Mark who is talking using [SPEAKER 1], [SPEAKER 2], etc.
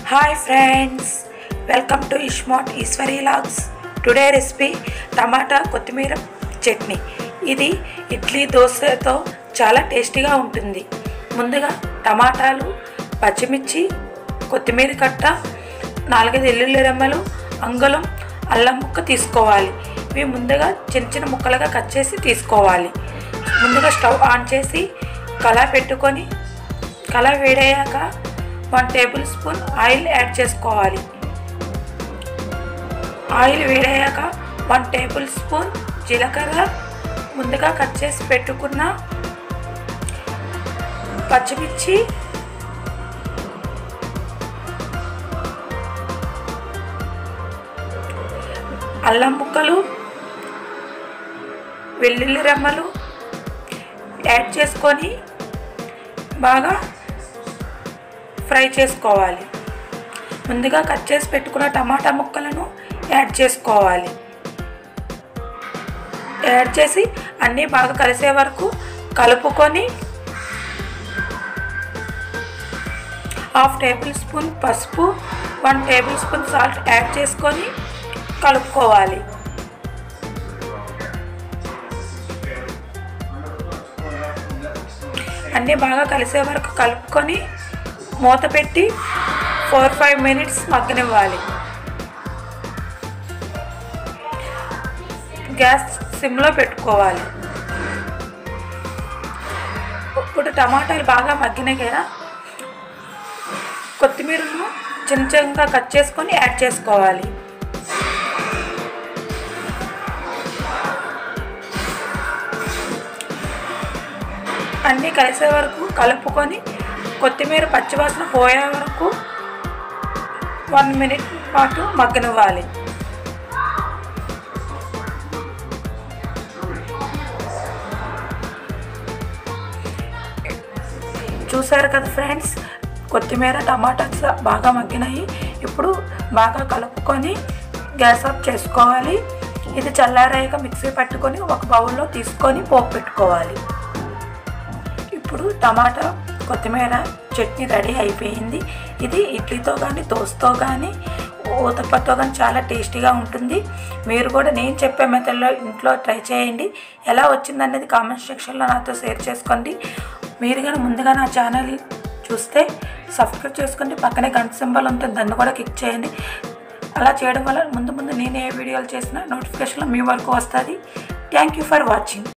[SPEAKER 1] hi friends welcome to ఇష్మాట్ Eswari logs today recipe టమాటా కొత్తిమీర చట్నీ ఇది ఇడ్లీ దోశతో చాలా టేస్టీగా ఉంటుంది ముందుగా టమాటాలు పచ్చిమిర్చి కొత్తిమీర కట్ట నాలుగైదు ఎల్లుల్లి రెమ్మలు అంగుళం అల్లం ముక్క తీసుకోవాలి ఇవి ముందుగా చిన్న చిన్న ముక్కలుగా కట్ చేసి తీసుకోవాలి ముందుగా స్టవ్ ఆన్ చేసి కళా పెట్టుకొని కళా వేడయ్యాక one tablespoon oil add చేసుకోవాలి ఆయిల్ వేడయ్యాక వన్ టేబుల్ స్పూన్ జీలకర్ర ముందుగా కట్ చేసి పెట్టుకున్న పచ్చిమిర్చి అల్లం ముక్కలు వెల్లుల్లి రెమ్మలు యాడ్ చేసుకొని బాగా ఫ్రై చేసుకోవాలి ముందుగా కట్ చేసి పెట్టుకున్న టమాటా ముక్కలను యాడ్ చేసుకోవాలి యాడ్ చేసి అన్నీ బాగా కలిసే వరకు కలుపుకొని హాఫ్ టేబుల్ స్పూన్ పసుపు one tablespoon salt add చేసుకొని కలుపుకోవాలి అన్నీ బాగా కలిసే వరకు కలుపుకొని మూత పెట్టి ఫోర్ ఫైవ్ మినిట్స్ మగ్గనివ్వాలి గ్యాస్ సిమ్లో పెట్టుకోవాలి ఇప్పుడు టమాటాలు బాగా మగ్గినాయి కదా కొత్తిమీరను చిన్న చిన్నగా కట్ చేసుకొని యాడ్ చేసుకోవాలి అన్నీ కలిసే వరకు కలుపుకొని కొత్తిమీర పచ్చివాసన పోయే వరకు వన్ మినిట్ పాటు మగ్గనివ్వాలి చూసారు కదా ఫ్రెండ్స్ కొత్తిమీర టమాటాస్ బాగా మగ్గినాయి ఇప్పుడు బాగా కలుపుకొని గ్యాస్ ఆఫ్ చేసుకోవాలి ఇది చల్లారాక మిక్సీ పట్టుకొని ఒక బౌల్లో తీసుకొని పోపు పెట్టుకోవాలి ఇప్పుడు టమాటా కొత్తిమీర చట్నీ రెడీ అయిపోయింది ఇది ఇడ్లీతో కానీ దోశతో కానీ ఊతప్పతో కానీ చాలా టేస్టీగా ఉంటుంది మీరు కూడా నేను చెప్పే మెథడ్లో ఇంట్లో ట్రై చేయండి ఎలా వచ్చిందనేది కామెంట్ సెక్షన్లో నాతో షేర్ చేసుకోండి మీరు కానీ ముందుగా నా ఛానల్ చూస్తే సబ్స్క్రైబ్ చేసుకోండి పక్కనే గంట సింబల్ ఉంటుంది దాన్ని కూడా క్లిక్ చేయండి అలా చేయడం వల్ల ముందు ముందు నేను ఏ వీడియోలు చేసినా నోటిఫికేషన్లో మీ వరకు వస్తుంది థ్యాంక్ యూ ఫర్ వాచింగ్